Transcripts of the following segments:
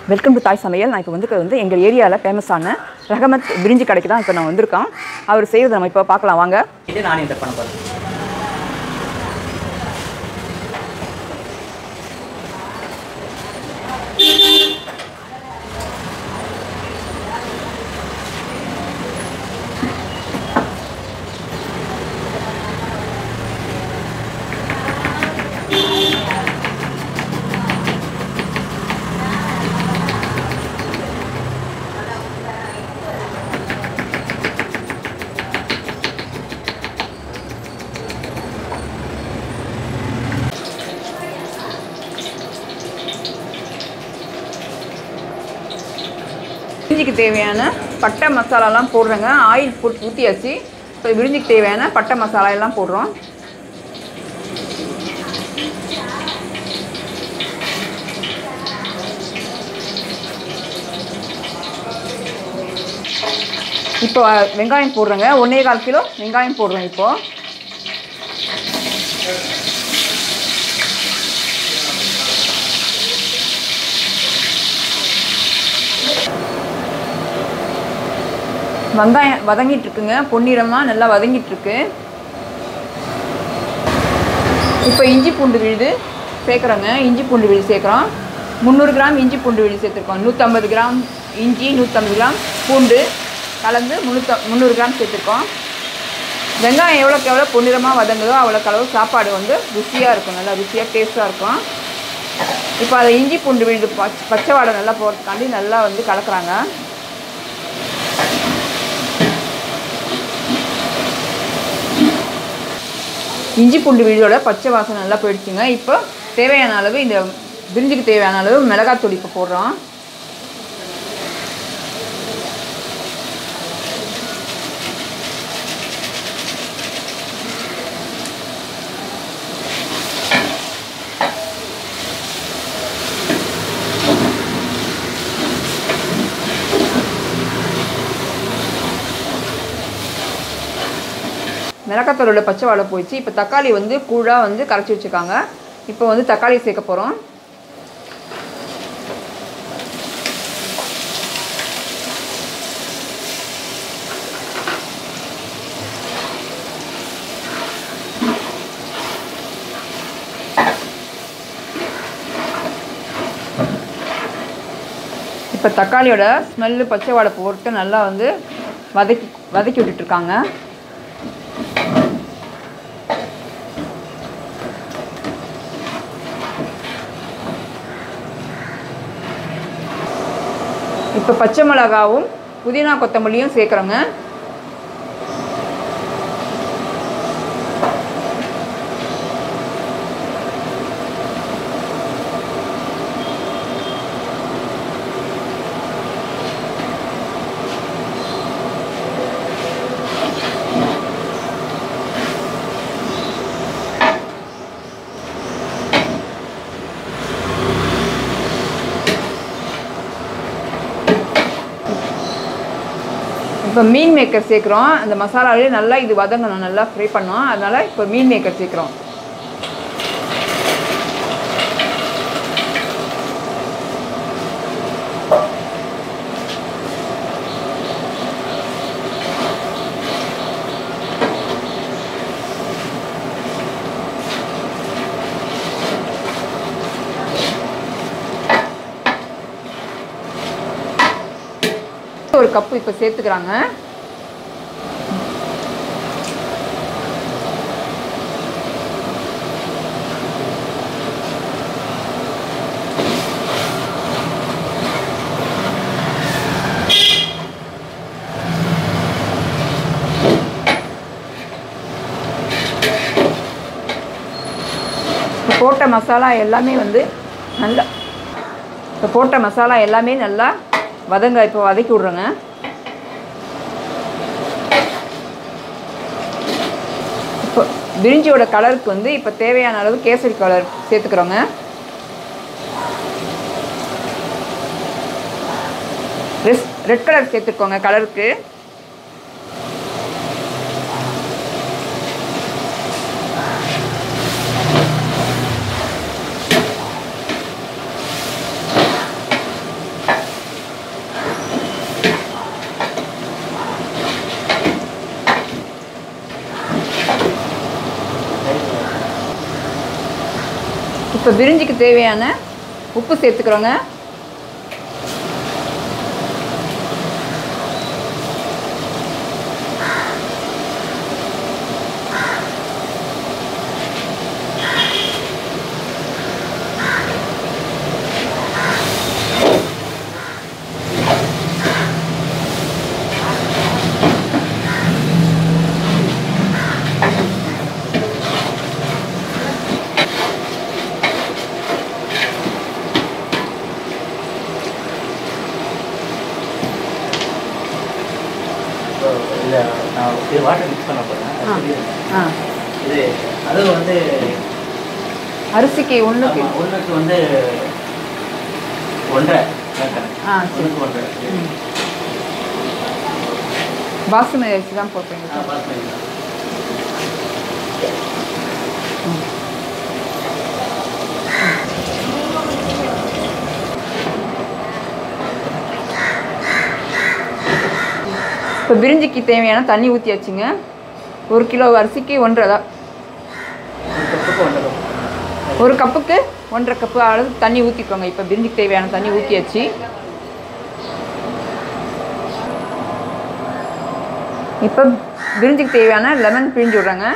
Welcome to தாய் சமையல் நான் இப்போ வந்து வந்து எங்கள் ஏரியாவில் ஃபேமஸான ரஹமத் பிரிஞ்சி கடைக்கு தான் இப்போ நான் வந்திருக்கோம் அவர் செய்கிறத நம்ம இப்போ பார்க்கலாம் வாங்க இது நான் என்டர் பண்ண போகிறேன் பிரிஞ்சிக்கு தேவையான பட்டை மசாலாலாம் போடுறேங்க ஆயில் போட்டு ஊற்றியாச்சு இப்போ பிரிஞ்சிக்கு தேவையான பட்டை மசாலா எல்லாம் போடுறோம் இப்போ வெங்காயம் போடுறேங்க ஒன்றே கால் கிலோ வெங்காயம் போடுறோம் இப்போ வெங்காயம் வதங்கிட்டு இருக்குங்க பொன்னிறமாக நல்லா வதங்கிட்டு இருக்கு இப்போ இஞ்சி பூண்டு விழுது சேர்க்குறோங்க இஞ்சி பூண்டு விழுது சேர்க்குறோம் முந்நூறு கிராம் இஞ்சி பூண்டு விழுது சேர்த்துருக்கோம் நூற்றம்பது கிராம் இஞ்சி நூற்றம்பது கிராம் பூண்டு கலந்து முந்நூற்ற முந்நூறு கிராம் சேர்த்துருக்கோம் வெங்காயம் எவ்வளோக்கு எவ்வளோ பொன்னிறமாக வதங்குதோ அவ்வளோக்கு அளவு சாப்பாடு வந்து ருசியாக இருக்கும் நல்லா ருசியாக டேஸ்ட்டாக இருக்கும் இப்போ அதை இஞ்சி பூண்டு விழுது பச் பச்சை வாடை நல்லா போகிறதுக்காண்டி நல்லா வந்து கலக்குறாங்க இஞ்சி பூண்டு விழுதோட பச்சை வாசனை நல்லா போயிடுச்சுங்க இப்போ தேவையான அளவு இந்த பிரிஞ்சுக்கு தேவையான அளவு மிளகாத்தூள் இப்போ போடுறோம் மிளகாத்தூளோட பச்சை வாழை போயிடுச்சு இப்போ தக்காளி வந்து கூழாக வந்து கரைச்சி வச்சுருக்காங்க இப்போ வந்து தக்காளி சேர்க்க போகிறோம் இப்போ தக்காளியோட ஸ்மெல்லு பச்சை வாடை போட்டு நல்லா வந்து வதக்கி வதக்கி விட்டுட்ருக்காங்க இப்போ பச்சை மிளகாவும் புதினா கொத்தமல்லியும் சேர்க்குறோங்க இப்போ மீன் மேக்கர் சேர்க்குறோம் அந்த மசாலாவிலே நல்லா இது வதங்கணும் நல்லா ஃப்ரை பண்ணோம் அதனால் இப்போ மீன் மேக்கர் சேர்க்குறோம் ஒரு கப்பு இப்போ சேர்த்துக்கிறாங்க இப்போ போட்ட மசாலா எல்லாமே வந்து நல்லா இப்போ போட்ட மசாலா எல்லாமே நல்லா வதங்க இப்போ வதக்கி விட்றோங்க இப்போ பிரிஞ்சியோட கலருக்கு வந்து இப்போ தேவையான அளவு கேசரி கலர் சேர்த்துக்கிறோங்க ரெஸ் ரெட் கலர் சேர்த்துக்கோங்க கலருக்கு இப்போ பிரிஞ்சிக்கு தேவையான உப்பு சேர்த்துக்கிறோங்க ஸோ இதில் நான் இது வாட்டர் மிக்ஸ் பண்ண போகிறேன் ஆ இது அது வந்து அரிசிக்கு ஒன்றுக்கு ஆமா, ஒண்ணுக்கு வந்து ஒன்றரை கேட்குறேன் ஆ சரி ஒன்றுக்கு ஒன்றரை ம். பாசுமதி அரிசி தான் போட்டீங்க ஆ, பாஸ்மதி தான். இப்போ பிரிஞ்சிக்கு தேவையான தண்ணி ஊற்றி வச்சுங்க ஒரு கிலோ அரிசிக்கு ஒன்றரை தான் ஒரு கப்புக்கு ஒன்றரை கப் ஒரு கப்புக்கு ஒன்றரை கப்பு அளவு தண்ணி ஊற்றிக்கோங்க இப்போ பிரிஞ்சிக்கு தேவையான தண்ணி ஊற்றியாச்சு இப்போ பிரிஞ்சிக்கு தேவையான லெமன் பிழிஞ்சு விட்றேங்க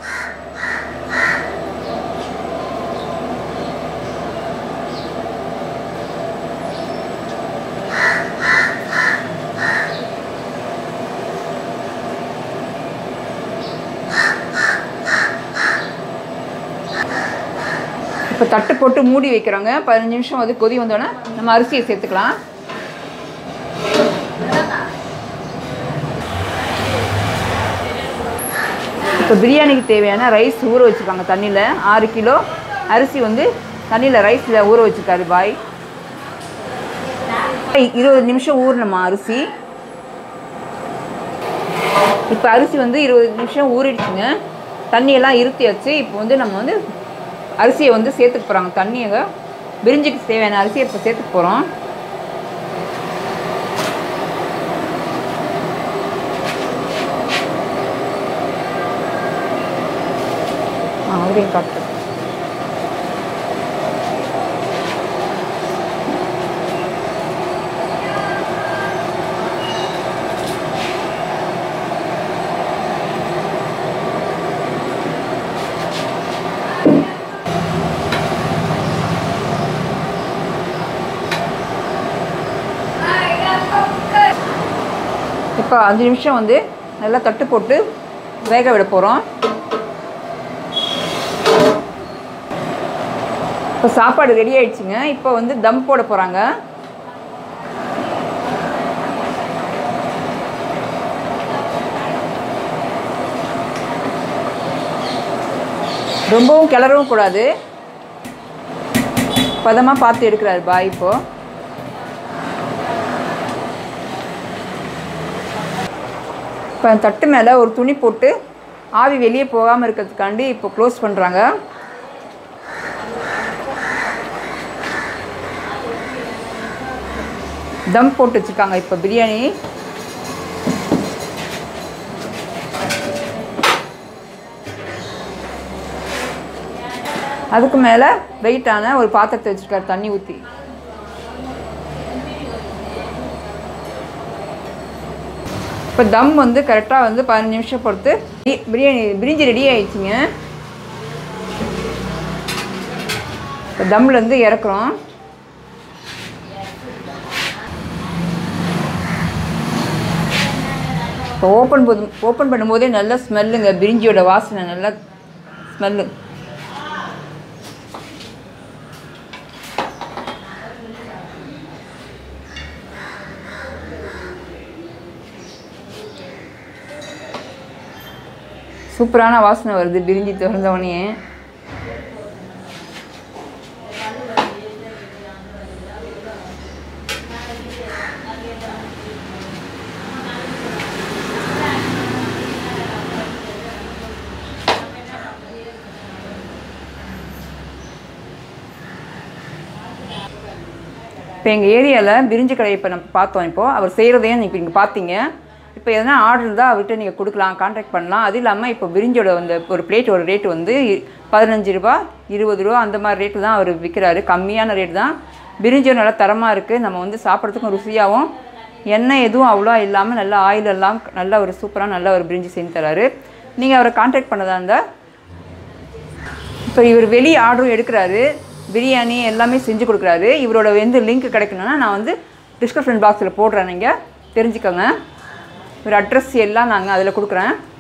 இப்போ தட்டு போட்டு மூடி வைக்கிறோங்க பதினஞ்சு நிமிஷம் வந்து கொதி வந்தோடனே நம்ம அரிசியை சேர்த்துக்கலாம் இப்போ பிரியாணிக்கு தேவையான ரைஸ் ஊற வச்சுருக்காங்க தண்ணியில் ஆறு கிலோ அரிசி வந்து தண்ணியில் ரைஸில் ஊற வச்சுருக்காரு பாய் இருபது நிமிஷம் ஊறணுமா அரிசி இப்போ அரிசி வந்து இருபது நிமிஷம் ஊறிடுச்சுங்க தண்ணியெல்லாம் இருத்தியாச்சு இப்போ வந்து நம்ம வந்து அரிசியை வந்து சேர்த்துக்க போகிறாங்க தண்ணியை பிரிஞ்சுக்கு தேவையான அரிசியை இப்போ சேர்த்துக்க போகிறோம் ஆ அவரையும் காட்டு இப்போ அஞ்சு நிமிஷம் வந்து நல்லா தட்டு போட்டு வேக விட போகிறோம் இப்போ சாப்பாடு ரெடி ஆயிடுச்சுங்க இப்போ வந்து தம் போட போகிறாங்க ரொம்பவும் கிளறவும் கூடாது பதமாக பார்த்து எடுக்கிறாரு பாய் இப்போது இப்போ தட்டு மேலே ஒரு துணி போட்டு ஆவி வெளியே போகாமல் இருக்கிறதுக்காண்டி இப்போ க்ளோஸ் பண்ணுறாங்க தம் போட்டு வச்சுருக்காங்க இப்போ பிரியாணி அதுக்கு மேலே வெயிட்டான ஒரு பாத்திரத்தை வச்சுருக்காரு தண்ணி ஊற்றி இப்போ தம் வந்து கரெக்டாக வந்து பதினஞ்சு நிமிஷம் பொறுத்து பி- பிரியாணி பிரிஞ்சி ரெடி ஆயிடுச்சுங்க இப்போ தம்லேருந்து இறக்குறோம் இப்போ ஓப்பன் போது ஓப்பன் பண்ணும்போதே நல்ல ஸ்மெல்லுங்க பிரிஞ்சியோட வாசனை நல்ல ஸ்மெல்லு சூப்பரான வாசனை வருது பிரிஞ்சி திறந்தவொடனே இப்போ எங்கள் ஏரியாவில் பிரிஞ்சி கடை இப்போ நம்ம பார்த்தோம் இப்போது அவர் செய்கிறதையும் இப்போ நீங்கள் பார்த்தீங்க இப்போ இப்போ எதனா ஆர்டர் இருந்தால் அவர்கிட்ட நீங்கள் கொடுக்கலாம் கான்டாக்ட் பண்ணலாம் அது இல்லாமல் இப்போ பிரிஞ்சோட அந்த ஒரு பிளேட்டோட ரேட் வந்து பதினஞ்சு ரூபா இருபது ரூபா அந்த மாதிரி ரேட்டு தான் அவர் விற்கிறாரு கம்மியான ரேட் தான் பிரிஞ்சோ நல்லா தரமாக இருக்குது நம்ம வந்து சாப்பிட்றதுக்கும் ருசியாகவும் எண்ணெய் எதுவும் அவ்வளோ இல்லாமல் நல்லா ஆயில் எல்லாம் நல்ல ஒரு சூப்பராக நல்ல ஒரு பிரிஞ்சு செஞ்சு தராரு நீங்கள் அவரை கான்டாக்ட் பண்ணதா இருந்தால் இப்போ இவர் வெளி ஆர்டரும் எடுக்கிறாரு பிரியாணி எல்லாமே செஞ்சு கொடுக்குறாரு இவரோட வந்து லிங்க் கிடைக்கணும்னா நான் வந்து டிஸ்கிரிப்ஷன் பாக்ஸில் போடுறேன் நீங்கள் தெரிஞ்சுக்கோங்க இவர் அட்ரஸ் எல்லாம் நாங்கள் அதில் கொடுக்குறேன்